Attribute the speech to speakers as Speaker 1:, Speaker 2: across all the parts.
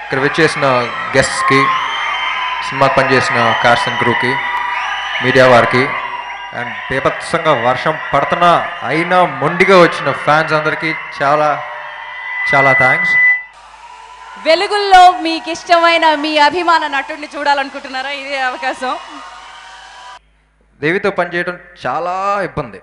Speaker 1: ఇక్కడ వచ్చేసిన గెస్ట్స్కి సినిమాకి పనిచేసిన కాస్ట్ అండ్ క్రూకి మీడియా వారికి అండ్ బీభత్సంగా వర్షం పడుతున్నా అయినా మొండిగా వచ్చిన ఫ్యాన్స్ అందరికీ చాలా చాలా థ్యాంక్స్
Speaker 2: వెలుగుల్లో మీకు ఇష్టమైన మీ అభిమాన నటుడిని చూడాలనుకుంటున్నారా ఇదే అవకాశం
Speaker 1: దేవితో పనిచేయడం చాలా ఇబ్బంది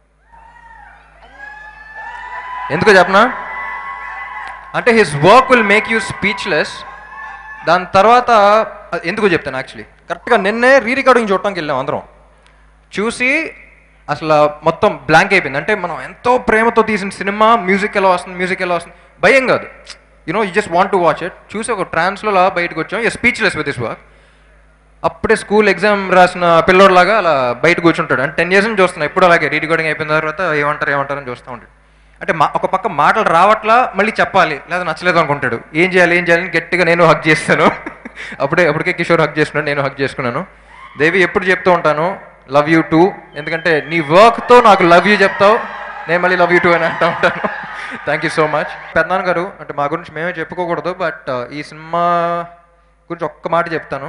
Speaker 1: ఎందుకో చెప్పనా అంటే his work will make you speechless దాని తర్వాత అది ఎందుకో చెప్తాను యాక్చువల్లీ కరెక్ట్గా నిన్నే రీ రికార్డింగ్ చూడటానికి వెళ్ళాం అందరం చూసి అసలు మొత్తం బ్లాంక్ అయిపోయింది అంటే మనం ఎంతో ప్రేమతో తీసిన సినిమా మ్యూజిక్ ఎలా వస్తుంది మ్యూజిక్ ఎలా వస్తుంది భయం కాదు you know you just want to watch it చూసి ఒక ట్రాన్స్లో బయటకు వచ్చాం ఈ స్పీచ్లెస్ విత్ దిస్ వర్క్ అప్పుడే స్కూల్ ఎగ్జామ్ రాసిన పిల్లోడ్లాగా అలా బయట కూర్చుంటాడు అంటే టెన్ ఇయర్స్ నుంచి చూస్తున్నా ఎప్పుడు అలాగే రీ రికార్డింగ్ అయిపోయిన తర్వాత ఏమంటారు ఏమంటారు అని చూస్తూ ఉంటాడు అంటే మా ఒక పక్క మాటలు రావట్లా మళ్ళీ చెప్పాలి లేదా నచ్చలేదు అనుకుంటాడు ఏం చేయాలి ఏం చేయాలని గట్టిగా నేను హక్ చేస్తాను అప్పుడే అప్పటికే కిషోర్ హక్ చేసుకున్నాను నేను హక్ చేసుకున్నాను దేవి ఎప్పుడు చెప్తూ ఉంటాను లవ్ యూ టూ ఎందుకంటే నీ వర్క్తో నాకు లవ్ యూ చెప్తావు నేను మళ్ళీ లవ్ యూ టూ అని అంటూ ఉంటాను థ్యాంక్ యూ సో మచ్ పెద్దనాన్న గారు అంటే మా గురించి మేమే చెప్పుకోకూడదు బట్ ఈ సినిమా గురించి ఒక్క మాట చెప్తాను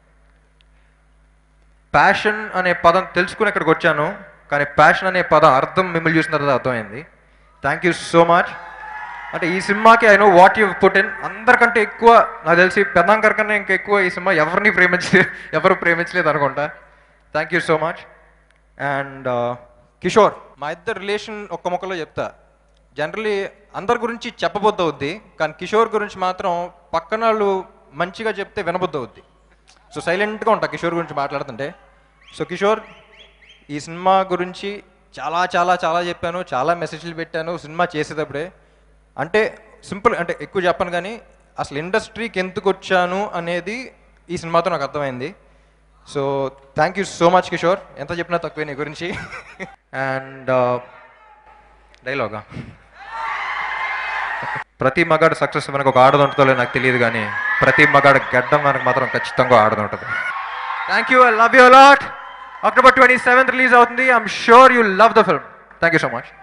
Speaker 1: ప్యాషన్ అనే పదం తెలుసుకుని ఇక్కడికి వచ్చాను కానీ ప్యాషన్ అనే పదం అర్థం మిమ్మల్ని చూసిన తర్వాత అర్థమైంది థ్యాంక్ యూ సో మచ్ అంటే ఈ సినిమాకి I know what you put in అందరికంటే ఎక్కువ నాకు తెలిసి పెద్దాంకర్ కన్నా ఇంకా ఎక్కువ ఈ సినిమా ఎవరిని ప్రేమించలేదు ఎవరు ప్రేమించలేదు అనుకుంటా thank you so much and Kishore మా ఇద్దరు రిలేషన్ ఒక్క మొక్కలో చెప్తా జనరలీ అందరి గురించి చెప్పబుద్ధి అవుద్ది కానీ కిషోర్ గురించి మాత్రం పక్కన వాళ్ళు మంచిగా చెప్తే వినబుద్ధి అవుద్ది సో సైలెంట్గా ఉంటా కిషోర్ గురించి మాట్లాడుతుంటే సో కిషోర్ ఈ సినిమా గురించి చాలా చాలా చాలా చెప్పాను చాలా మెసేజ్లు పెట్టాను సినిమా చేసేటప్పుడే అంటే సింపుల్ అంటే ఎక్కువ చెప్పను కానీ అసలు ఇండస్ట్రీకి ఎందుకు వచ్చాను అనేది ఈ సినిమాతో నాకు అర్థమైంది so thank you so much Kishore ఎంత చెప్పినా తక్కువే నీ గురించి అండ్ డైలాగా ప్రతి మగాడు సక్సెస్ మనకు ఒక ఆడది ఉంటుందో లేదో నాకు తెలియదు కానీ ప్రతి మగాడు గడ్డం మనకు మాత్రం ఖచ్చితంగా ఆడది ఉంటుంది thank you I love you lot October twenty seventh release అవుతుంది I'm sure you love the film thank you so much